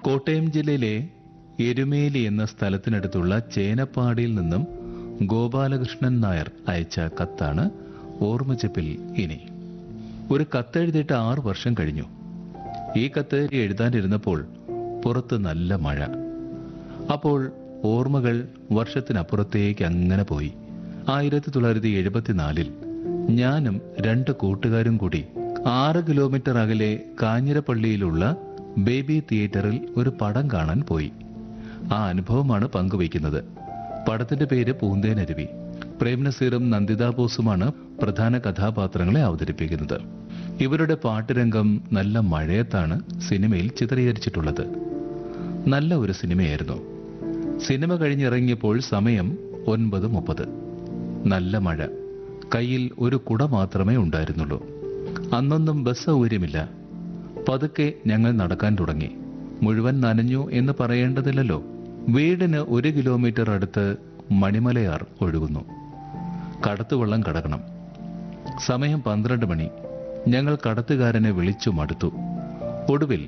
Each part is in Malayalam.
കോട്ടയം ജില്ലയിലെ എരുമേലി എന്ന സ്ഥലത്തിനടുത്തുള്ള ചേനപ്പാടിയിൽ നിന്നും ഗോപാലകൃഷ്ണൻ നായർ അയച്ച കത്താണ് ഓർമ്മച്ചപ്പിൽ ഇനി ഒരു കത്തെഴുതിയിട്ട് ആറ് വർഷം കഴിഞ്ഞു ഈ കത്ത് എഴുതാനിരുന്നപ്പോൾ പുറത്ത് നല്ല മഴ അപ്പോൾ ഓർമ്മകൾ വർഷത്തിനപ്പുറത്തേക്ക് അങ്ങനെ പോയി ആയിരത്തി തൊള്ളായിരത്തി എഴുപത്തിനാലിൽ ഞാനും രണ്ട് കൂട്ടുകാരും കൂടി ആറ് കിലോമീറ്റർ അകലെ കാഞ്ഞിരപ്പള്ളിയിലുള്ള ബേബി തിയേറ്ററിൽ ഒരു പടം കാണാൻ പോയി ആ അനുഭവമാണ് പങ്കുവയ്ക്കുന്നത് പടത്തിന്റെ പേര് പൂന്തേനരുവി പ്രേംനസീറും നന്ദിത ബോസുമാണ് പ്രധാന കഥാപാത്രങ്ങളെ അവതരിപ്പിക്കുന്നത് ഇവരുടെ പാട്ടുരംഗം നല്ല മഴയത്താണ് സിനിമയിൽ ചിത്രീകരിച്ചിട്ടുള്ളത് നല്ല ഒരു സിനിമയായിരുന്നു സിനിമ കഴിഞ്ഞിറങ്ങിയപ്പോൾ സമയം ഒൻപത് മുപ്പത് നല്ല മഴ കയ്യിൽ ഒരു കുട മാത്രമേ ഉണ്ടായിരുന്നുള്ളൂ അന്നൊന്നും ബസ് സൗകര്യമില്ല പതുക്കെ ഞങ്ങൾ നടക്കാൻ തുടങ്ങി മുഴുവൻ നനഞ്ഞു എന്ന് പറയേണ്ടതില്ലല്ലോ വീടിന് ഒരു കിലോമീറ്റർ അടുത്ത് മണിമലയാർ ഒഴുകുന്നു കടത്തുവള്ളം കടക്കണം സമയം പന്ത്രണ്ട് മണി ഞങ്ങൾ കടത്തുകാരനെ വിളിച്ചു മടുത്തു ഒടുവിൽ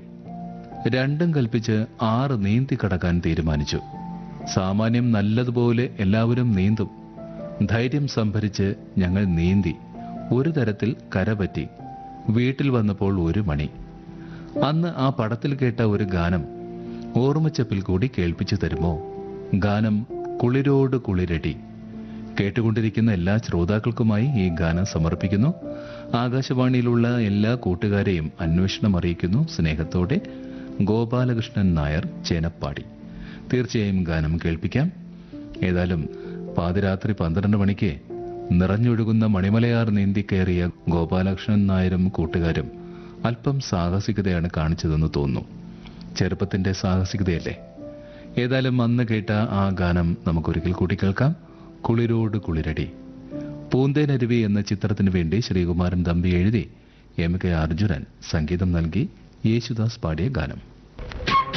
രണ്ടും കൽപ്പിച്ച് ആറ് നീന്തി കടക്കാൻ തീരുമാനിച്ചു സാമാന്യം നല്ലതുപോലെ എല്ലാവരും നീന്തും ധൈര്യം സംഭരിച്ച് ഞങ്ങൾ നീന്തി ഒരു തരത്തിൽ കരപറ്റി വീട്ടിൽ വന്നപ്പോൾ ഒരു മണി അന്ന് ആ പടത്തിൽ കേട്ട ഒരു ഗാനം ഓർമ്മച്ചപ്പിൽ കൂടി കേൾപ്പിച്ചു തരുമോ ഗാനം കുളിരോട് കുളിരടി കേട്ടുകൊണ്ടിരിക്കുന്ന എല്ലാ ശ്രോതാക്കൾക്കുമായി ഈ ഗാനം സമർപ്പിക്കുന്നു ആകാശവാണിയിലുള്ള എല്ലാ കൂട്ടുകാരെയും അന്വേഷണം അറിയിക്കുന്നു സ്നേഹത്തോടെ ഗോപാലകൃഷ്ണൻ നായർ ചേനപ്പാടി തീർച്ചയായും ഗാനം കേൾപ്പിക്കാം ഏതായാലും പാതിരാത്രി പന്ത്രണ്ട് മണിക്ക് നിറഞ്ഞൊഴുകുന്ന മണിമലയാർ നീന്തി കയറിയ ഗോപാലകൃഷ്ണൻ നായരും കൂട്ടുകാരും അല്പം സാഹസികതയാണ് കാണിച്ചതെന്ന് തോന്നുന്നു ചെറുപ്പത്തിന്റെ സാഹസികതയല്ലേ ഏതായാലും അന്ന് കേട്ട ആ ഗാനം നമുക്കൊരിക്കൽ കൂടി കേൾക്കാം കുളിരോട് കുളിരടി പൂന്തേനരുവി എന്ന ചിത്രത്തിനു വേണ്ടി ശ്രീകുമാരൻ തമ്പി എഴുതി എം കെ അർജുനൻ സംഗീതം നൽകി യേശുദാസ് പാടിയ ഗാനം